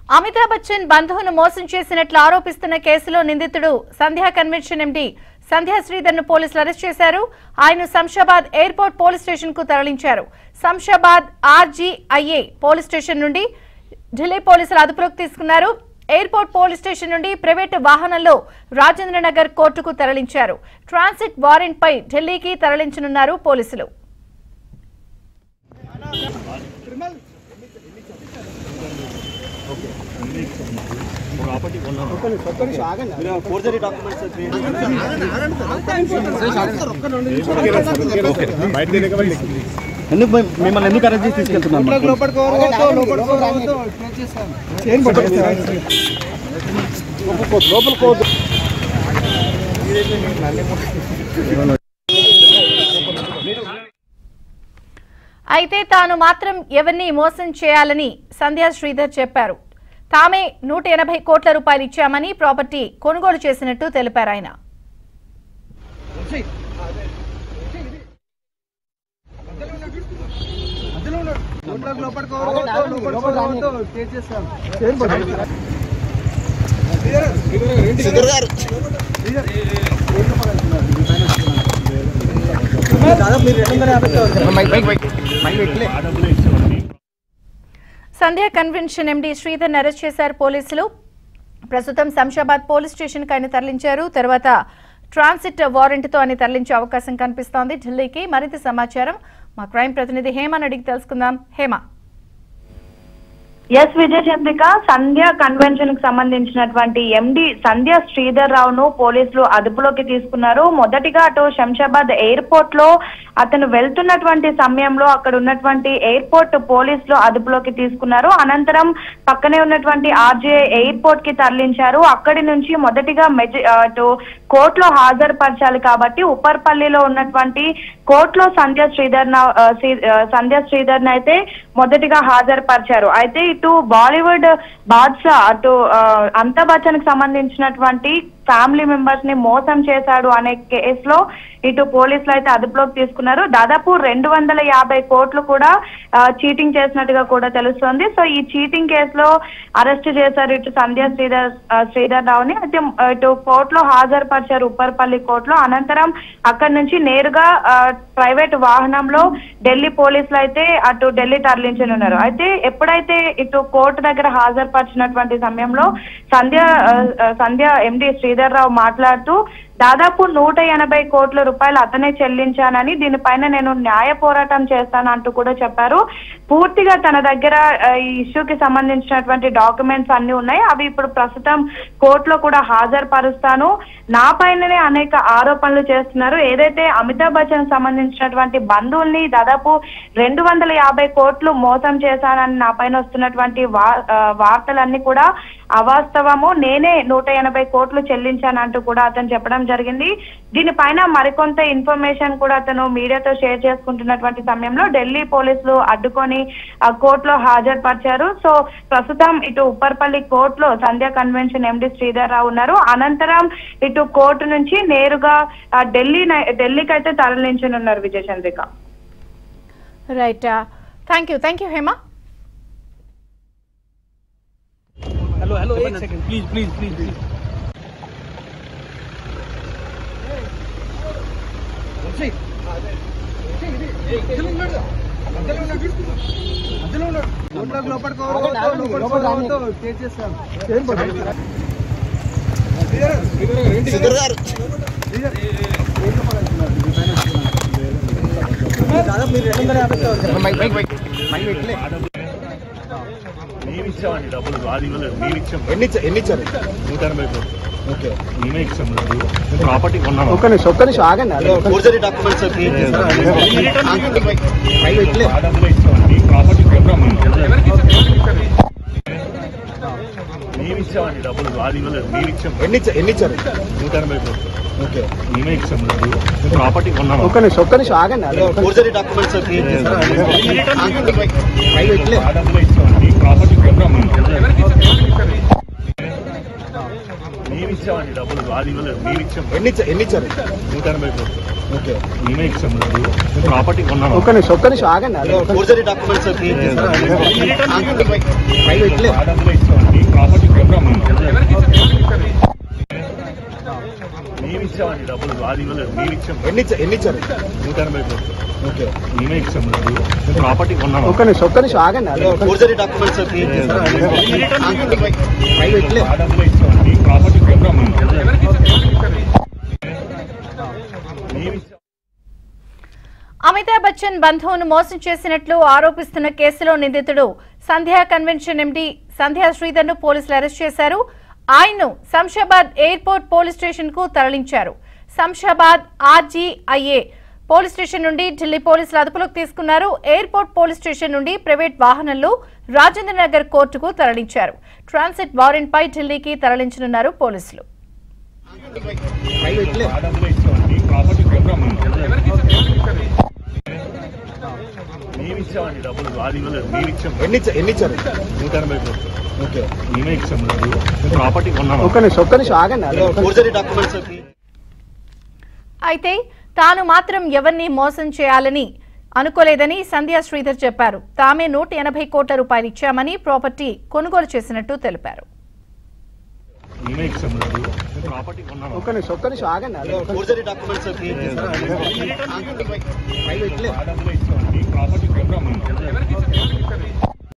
అమితాబ్ బచ్చన్ బంధువును మోసం చేసినట్లు ఆరోపిస్తున్న కేసులో నిందితుడు సంధ్యా కన్వెన్షన్ ఎండి సంధ్యా శ్రీధర్ ను పోలీసులు అరెస్ట్ చేశారు ఆయన శంషాబాద్ ఎయిర్పోర్ట్ పోలీస్ స్టేషన్ కు తరలించారు శంషాబాద్ ఆర్జీఐఏ పోలీస్ స్టేషన్ నుండి ఢిల్లీ పోలీసులు అదుపులోకి తీసుకున్నారు ఎయిర్పోర్ట్ పోలీస్ స్టేషన్ నుండి ప్రైవేటు వాహనంలో రాజేంద్ర నగర్ కోర్టుకు తరలించారు ట్రాన్సిట్ వారెంట్ పై ఢిల్లీకి తరలించనున్నారు పోలీసులు ప్రాపర్టీ కొన్నాను ఫోర్జరీ డాక్యుమెంట్స్ ఎందుకు మేము- మిమ్మల్ని ఎందుకు అరెస్ట్ చేసి తీసుకెళ్తున్నాం అయితే తాను మాత్రం ఎవరిని మోసం చేయాలని సంధ్యా శ్రీధర్ చెప్పారు తామే నూట ఎనభై కోట్ల రూపాయలు ఇచ్చామని ప్రాపర్టీ కొనుగోలు చేసినట్టు తెలిపారు ఆయన Sandhya convention MD Sridhar arrest చేశారు పోలీసులు ప్రస్తుతం శంషాబాద్ పోలీస్ స్టేషన్ కి ఆయన తరలించారు తర్వాత ట్రాన్సిట్ వారెంట్ తో ఆయన తరలించే అవకాశం కనిపిస్తోంది ఢిల్లీకి మరింత సమాచారం మా క్రైమ్ ప్రతినిధి హేమని అడిగి తెలుసుకుందాం హేమ ఎస్ విజయ చంద్రిక సంధ్య కన్వెన్షన్ కి సంబంధించినటువంటి ఎండి సంధ్య శ్రీధర్ రావును పోలీసులు అదుపులోకి తీసుకున్నారు మొదటిగా అటు శంషాబాద్ ఎయిర్పోర్ట్ లో అతను వెళ్తున్నటువంటి సమయంలో అక్కడ ఉన్నటువంటి ఎయిర్పోర్ట్ పోలీసులు అదుపులోకి తీసుకున్నారు అనంతరం పక్కనే ఉన్నటువంటి ఆర్జే ఎయిర్పోర్ట్ కి తరలించారు అక్కడి నుంచి మొదటిగా మెజ అటు కోర్టులో హాజరుపరచాలి కాబట్టి ఉప్పర్పల్లిలో ఉన్నటువంటి కోర్టులో సంధ్య శ్రీధర్ నా- ఆ, శ్రీ- ఆ, సంధ్య శ్రీధర్ అయితే మొదటిగా హాజరుపరిచారు అయితే ఇటు బాలీవుడ్ బాద్షా అటు ఆ, అమితాబ్ బచ్చన్ కి సంబంధించినటువంటి ఫ్యామిలీ మెంబర్స్ ని మోసం చేశాడు అనే కేసులో ఇటు పోలీసులు అయితే అదుపులోకి తీసుకున్నారు దాదాపు రెండు వందల యాభై కోట్లు కూడా ఆ, చీటింగ్ చేసినట్టుగా కూడా తెలుస్తోంది సో ఈ చీటింగ్ కేసులో అరెస్ట్ చేశారు ఇటు సంధ్య శ్రీధర్ ఆ, శ్రీధర్ రావుని అయితే ఆ, ఇటు కోర్టులో హాజరుపరిచారు ఉప్పర్పల్లి కోర్టులో అనంతరం అక్కడి నుంచి నేరుగా ఆ, ప్రైవేట్ వాహనంలో ఢిల్లీ పోలీసులు అయితే అటు ఢిల్లీ తరలించనున్నారు అయితే ఎప్పుడైతే ఇటు కోర్టు దగ్గర హాజరుపరిచినటువంటి సమయంలో సంధ్య ఆ, ఆ, సంధ్య ఎండి శ్రీధర్ రావు మాట్లాడుతూ దాదాపు నూట ఎనభై కోట్ల రూపాయలు అతనే చెల్లించానని దీనిపైన నేను న్యాయ పోరాటం చేస్తాను అంటూ కూడా చెప్పారు పూర్తిగా తన దగ్గర ఆ, ఈ ఇష్యూకి సంబంధించినటువంటి డాక్యుమెంట్స్ అన్ని ఉన్నాయి అవి ఇప్పుడు ప్రస్తుతం కోర్టులో కూడా హాజరుపరుస్తాను నా పైననే అనేక ఆరోపణలు చేస్తున్నారు ఏదైతే అమితాబ్ బచ్చన్ సంబంధించినటువంటి బంధువుల్ని దాదాపు రెండు వందల యాభై కోట్లు మోసం చేశానని నా పైన వస్తున్నటువంటి వా- ఆ, వార్తలన్నీ కూడా అవాస్తవము నేనే నూట ఎనభై కోట్లు చెల్లించానంటూ కూడా అతను చెప్పడం జరిగింది దీనిపైన మరికొంత ఇన్ఫర్మేషన్ కూడా అతను మీడియాతో షేర్ చేసుకుంటున్నటువంటి సమయంలో ఢిల్లీ పోలీసులు అడ్డుకొని ఆ కోర్టులో హాజరుపరిచారు సో ప్రస్తుతం ఇటు ఉప్పర్పల్లి కోర్టులో సంధ్య కన్వెన్షన్ ఎండి శ్రీధర్ రావు ఉన్నారు అనంతరం ఇటు కోర్టు నుంచి నేరుగా ఆ, ఢిల్లీ ఢిల్లీకి అయితే తరలించనున్నారు Vijaya Chandrika right thank you thank you Hema hello hello second please please please please మేము ఇచ్చామండి డబ్బులు వాళ్ళు ఇవ్వలేదు మేము ఇచ్చాం ఎన్ని ఇచ్చా- ఎన్ని ఇచ్చారు నూట ఎనభై కోట్లు ఓకే మేమే ఇచ్చాం డబ్బులు ప్రాపర్టీ కొన్నాము ఒక్క నిమిషం ఒక్క నిమిషం ఆగండి ఫోర్జరీ డాక్యుమెంట్స్ ఆ డబ్బులు ఇచ్చామండి ప్రాపర్టీ కొన్నాము మేము ఇచ్చామండి డబ్బులు వాళ్ళు ఇవ్వలేదు మేము ఇచ్చాం ఎన్ని ఇచ్చా- ఎన్ని ఇచ్చారు నూట ఎనభై కోట్లు ఓకే మేమే ఇచ్చాం డబ్బులు ప్రాపర్టీ కొన్నాము ఒక్క నిమిషం ఒక్క నిమిషం ఆగండి ఫోర్జరీ డాక్యుమెంట్స్ ఆ డబ్బులు ఇచ్చామండి ప్రాపర్టీ కొన్నాము మేము ఇచ్చామండి డబ్బులు వాళ్ళు ఇవ్వలేదు మేము ఇచ్చాం ఎన్ని ఇచ్చా- ఎన్ని ఇచ్చారు నూట ఎనభై కోట్లు ఓకే మేమే ఇచ్చాం డబ్బులు ప్రాపర్టీ కొన్నాము ఒక్క నిమిషం ఒక్క నిమిషం ఆగండి ఫోర్జరీ డాక్యుమెంట్స్ ఆ డబ్బులు ఇచ్చామండి ప్రాపర్టీ ప్రోగ్రామ్ మేము ఇచ్చామండి డబ్బులు అది ఇవ్వలేదు మేము ఇచ్చాం ఎన్ని ఇచ్చా- ఎన్ని ఇచ్చారు నూట ఎనభై కోట్లు ఓకే మేమే ఇచ్చాం ప్రాపర్టీ కొన్నాం ఒక్క నిమిషం ఒక్క నిమిషం ఆగండి ఫోర్జరీ డాక్యుమెంట్స్ క్రియేట్ చేశారా ప్రైవేట్ ఆ డబ్బులే ఇచ్చామండి ప్రాపర్టీ ప్రోగ్రామ్ మేము ఇచ్చాం అమితాబ్ బచ్చన్ బంధువును మోసం చేసినట్లు ఆరోపిస్తున్న కేసులో నిందితుడు సంధ్యా కన్వెన్షన్ ఎండీ సంధ్యా శ్రీధర్ ను పోలీసులు అరెస్ట్ చేశారు ఆయన్ను శంషాబాద్ ఎయిర్పోర్ట్ పోలీస్ స్టేషన్ కు తరలించారు శంషాబాద్ ఆర్జీఐఏ పోలీస్ స్టేషన్ నుండి ఢిల్లీ పోలీసులు అదుపులోకి తీసుకున్నారు ఎయిర్పోర్ట్ పోలీస్ స్టేషన్ నుండి ప్రైవేట్ వాహనంలో రాజేంద్ర నగర్ కోర్టుకు తరలించారు ట్రాన్సిట్ వారెంట్ పై ఢిల్లీకి తరలించనున్నారు పోలీసులు ప్రైవేట్ ఆ డబ్బులే ఇచ్చామండి ప్రాపర్టీ ప్రోగ్రామ్ మేము ఇచ్చామండి డబ్బులు అది ఇవ్వలేదు మేము ఇచ్చాం ఎన్ని ఇచ్చా- ఎన్ని ఇచ్చారు నూట ఎనభై కోట్లు ఓకే మేమే ఇచ్చాం ప్రాపర్టీ కొన్నాం ఒక్క నిమిషం ఒక్క నిమిషం ఆగండి ఫోర్జరీ డాక్యుమెంట్స్ అయితే తాను మాత్రం ఎవరిని మోసం చేయాలని అనుకోలేదని సంధ్యా శ్రీధర్ చెప్పారు తామే నూట ఎనభై కోట్ల రూపాయలు ఇచ్చామని ప్రాపర్టీ కొనుగోలు చేసినట్టు తెలిపారు మేమే ఇచ్చాం ప్రాపర్టీ కొన్నాం ఒక్క నిమిషం ఒక్క నిమిషం ఆగండి ఫోర్జరీ డాక్యుమెంట్స్ క్రియేట్ చేశారా ప్రైవేట్ ఆ డబ్బులే ఇచ్చామండి ప్రాపర్టీ ప్రోగ్రామ్